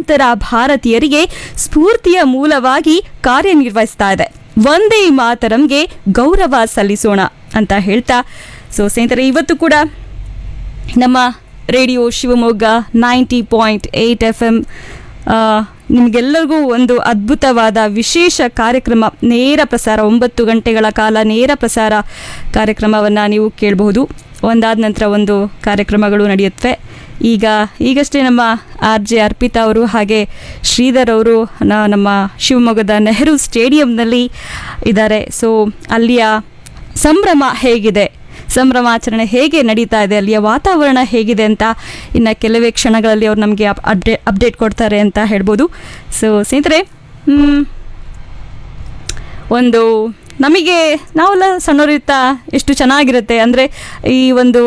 ಲಕ್ಷಾಂತರ ಭಾರತೀಯರಿಗೆ ಸ್ಫೂರ್ತಿಯ ಮೂಲವಾಗಿ ಕಾರ್ಯನಿರ್ವಹಿಸ್ತಾ ಇದೆ ಒಂದೇ ಮಾತರಂಗೆ ಗೌರವ ಸಲ್ಲಿಸೋಣ ಅಂತ ಹೇಳ್ತಾ ಸೊ ಸ್ನೇಹಿತರೆ ಇವತ್ತು ಕೂಡ ನಮ್ಮ radio Shivamogga ninety point eight F M ನಿಮಗೆಲ್ಲರಿಗೂ ಒಂದು ಅದ್ಭುತವಾದ ವಿಶೇಷ ಕಾರ್ಯಕ್ರಮ ನೇರ ಪ್ರಸಾರ ಒಂಬತ್ತು ಗಂಟೆಗಳ ಕಾಲ ನೇರ ಪ್ರಸಾರ ಕಾರ್ಯಕ್ರಮವನ್ನು ನೀವು ಕೇಳಬಹುದು ಒಂದಾದ ನಂತರ ಒಂದು ಕಾರ್ಯಕ್ರಮಗಳು ನಡೆಯುತ್ತವೆ ಈಗ ಈಗಷ್ಟೇ ನಮ್ಮ ಆರ್ ಜೆ ಅರ್ಪಿತಾ ಅವರು ಹಾಗೆ ಶ್ರೀಧರ್ ಅವರು ನ- ನಮ್ಮ ಶಿವಮೊಗ್ಗದ ನೆಹರು ಸ್ಟೇಡಿಯಂನಲ್ಲಿ ಇದ್ದಾರೆ ಸೊ ಅಲ್ಲಿಯ ಸಂಭ್ರಮ ಹೇಗಿದೆ ಸಂಭ್ರಮಾಚರಣೆ ಹೇಗೆ ನಡೀತಾ ಇದೆ ಅಲ್ಲಿಯ ವಾತಾವರಣ ಹೇಗಿದೆ ಅಂತ ಇನ್ನು ಕೆಲವೇ ಕ್ಷಣಗಳಲ್ಲಿ ಅವ್ರು ನಮಗೆ ಅಪ್ಡೇ ಅಪ್ಡೇಟ್ ಕೊಡ್ತಾರೆ ಅಂತ ಹೇಳ್ಬೋದು ಸೊ ಸ್ನೇಹಿತರೆ ಮ್, ಒಂದು ನಮಗೆ ನಾವೆಲ್ಲ ಸಣ್ಣವರಿರ್ತಾ ಎಷ್ಟು ಚೆನ್ನಾಗಿರುತ್ತೆ ಅಂದರೆ ಈ ಒಂದು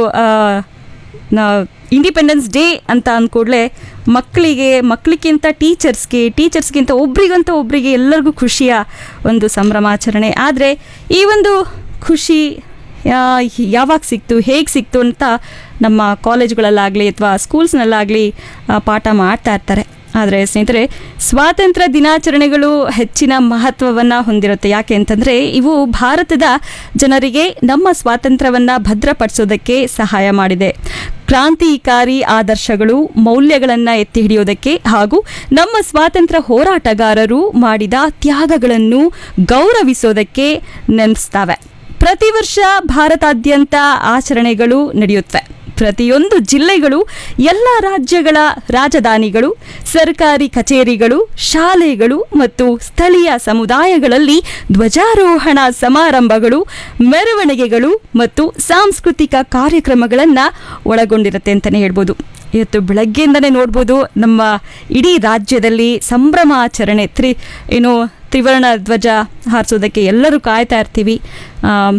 ಇಂಡಿಪೆಂಡೆನ್ಸ್ ಡೇ ಅಂತ ಅಂದ್ಕೂಡಲೇ ಮಕ್ಕಳಿಗೆ ಮಕ್ಕಳಿಗಿಂತ ಟೀಚರ್ಸ್ಗೆ ಟೀಚರ್ಸ್ಗಿಂತ ಒಬ್ರಿಗಂತ ಒಬ್ಬರಿಗೆ ಎಲ್ಲರಿಗೂ ಖುಷಿಯ ಒಂದು ಸಂಭ್ರಮಾಚರಣೆ ಆದರೆ ಈ ಒಂದು ಖುಷಿ ಯಾ- ಯಾವಾಗ ಸಿಕ್ತು ಹೇಗೆ ಸಿಕ್ತು ಅಂತ ನಮ್ಮ ಕಾಲೇಜ್ಗಳಲ್ಲಾಗಲಿ ಅಥವಾ ಸ್ಕೂಲ್ಸ್ನಲ್ಲಾಗಲಿ ಪಾಠ ಮಾಡ್ತಾ ಇರ್ತಾರೆ ಆದರೆ ಸ್ನೇಹಿತರೆ ಸ್ವಾತಂತ್ರ್ಯ ದಿನಾಚರಣೆಗಳು ಹೆಚ್ಚಿನ ಮಹತ್ವವನ್ನು ಹೊಂದಿರುತ್ತೆ ಯಾಕೆ ಅಂತಂದರೆ ಇವು ಭಾರತದ ಜನರಿಗೆ ನಮ್ಮ ಸ್ವಾತಂತ್ರ್ಯವನ್ನು ಭದ್ರಪಡಿಸೋದಕ್ಕೆ ಸಹಾಯ ಮಾಡಿದೆ ಕ್ರಾಂತಿಕಾರಿ ಆದರ್ಶಗಳು ಮೌಲ್ಯಗಳನ್ನು ಎತ್ತಿ ಹಿಡಿಯೋದಕ್ಕೆ ಹಾಗೂ ನಮ್ಮ ಸ್ವಾತಂತ್ರ್ಯ ಹೋರಾಟಗಾರರು ಮಾಡಿದ ತ್ಯಾಗಗಳನ್ನು ಗೌರವಿಸೋದಕ್ಕೆ ನೆನೆಸ್ತವೆ ಪ್ರತಿ ವರ್ಷ ಭಾರತಾದ್ಯಂತ ಆಚರಣೆಗಳು ನಡೆಯುತ್ತವೆ ಪ್ರತಿಯೊಂದು ಜಿಲ್ಲೆಗಳು ಎಲ್ಲ ರಾಜ್ಯಗಳ ರಾಜಧಾನಿಗಳು ಸರ್ಕಾರಿ ಕಚೇರಿಗಳು ಶಾಲೆಗಳು ಮತ್ತು ಸ್ಥಳೀಯ ಸಮುದಾಯಗಳಲ್ಲಿ ಧ್ವಜಾರೋಹಣ ಸಮಾರಂಭಗಳು ಮೆರವಣಿಗೆಗಳು ಮತ್ತು ಸಾಂಸ್ಕೃತಿಕ ಕಾರ್ಯಕ್ರಮಗಳನ್ನು ಒಳಗೊಂಡಿರುತ್ತೆ ಅಂತಲೇ ಹೇಳ್ಬೋದು ಇವತ್ತು ಬೆಳಗ್ಗೆಯಿಂದನೇ ನೋಡ್ಬೋದು ನಮ್ಮ ಇಡೀ ರಾಜ್ಯದಲ್ಲಿ ಸಂಭ್ರಮಾಚರಣೆ ತ್ರಿ ಏನು ತ್ರಿವರ್ಣ ಧ್ವಜ ಹಾರಿಸೋದಕ್ಕೆ ಎಲ್ಲರೂ ಕಾಯ್ತಾ ಇರ್ತೀವಿ ಆಮ್,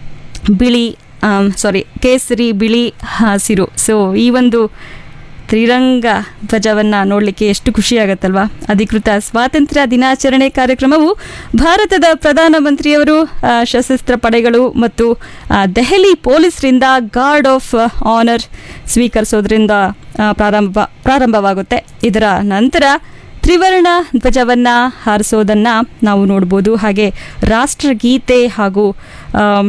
ಬಿಳಿ ಸಾರಿ ಕೇಸರಿ ಬಿಳಿ ಹಸಿರು ಸೊ ಈ ಒಂದು ತ್ರಿರಂಗ ಧ್ವಜವನ್ನು ನೋಡಲಿಕ್ಕೆ ಎಷ್ಟು ಖುಷಿಯಾಗತ್ತಲ್ವಾ ಅಧಿಕೃತ ಸ್ವಾತಂತ್ರ್ಯ ದಿನಾಚರಣೆ ಕಾರ್ಯಕ್ರಮವು ಭಾರತದ ಪ್ರಧಾನಮಂತ್ರಿಯವರು ಆ, ಸಶಸ್ತ್ರ ಪಡೆಗಳು ಮತ್ತು ಆ, ದೆಹಲಿ ಪೊಲೀಸರಿಂದ ಗಾರ್ಡ್ ಆಫ್ ಆನರ್ ಸ್ವೀಕರಿಸೋದ್ರಿಂದ ಆ, ಪ್ರಾರಂಭ ಪ್ರಾರಂಭವಾಗುತ್ತೆ ಇದರ ನಂತರ ತ್ರಿವರ್ಣ ಧ್ವಜವನ್ನು ಹಾರಿಸೋದನ್ನು ನಾವು ನೋಡ್ಬೋದು ಹಾಗೆ ರಾಷ್ಟ್ರಗೀತೆ ಹಾಗೂ ಆಮ್,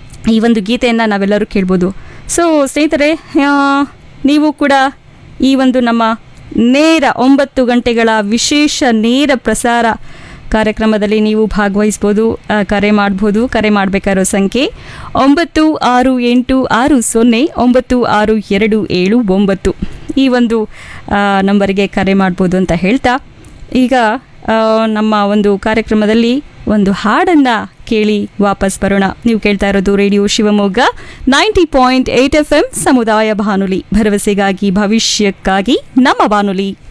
ಈ ಒಂದು ಗೀತೆಯನ್ನು ನಾವೆಲ್ಲರೂ ಕೇಳ್ಬೋದು ಸೊ ಸ್ನೇಹಿತರೆ ಆ, ನೀವು ಕೂಡ ಈ ಒಂದು ನಮ್ಮ ನೇರ ಒಂಬತ್ತು ಗಂಟೆಗಳ ವಿಶೇಷ ನೇರ ಪ್ರಸಾರ ಕಾರ್ಯಕ್ರಮದಲ್ಲಿ ನೀವು ಭಾಗವಹಿಸ್ಬೋದು ಆ, ಕರೆ ಮಾಡ್ಬೋದು ಕರೆ ಮಾಡಬೇಕಾಗಿರೋ ಸಂಖ್ಯೆ ಒಂಬತ್ತು ಆರು ಎಂಟು ಆರು ಸೊನ್ನೆ ಒಂಬತ್ತು ಆರು ಎರಡು ಏಳು ಒಂಬತ್ತು ಈ ಒಂದು ಆ, ನಂಬರಿಗೆ ಕರೆ ಮಾಡ್ಬೋದು ಅಂತ ಹೇಳ್ತಾ ಈಗ ಆ, ನಮ್ಮ ಒಂದು ಕಾರ್ಯಕ್ರಮದಲ್ಲಿ ಒಂದು ಹಾಡನ್ನು ಕೇಳಿ ವಾಪಸ್ ಬರೋಣ ನೀವು ಕೇಳ್ತಾ ಇರೋದು radio Shivamogga ninety point eight F M ಸಮುದಾಯ ಬಾನುಲಿ ಭರವಸೆಗಾಗಿ ಭವಿಷ್ಯಕ್ಕಾಗಿ ನಮ್ಮ ಬಾನುಲಿ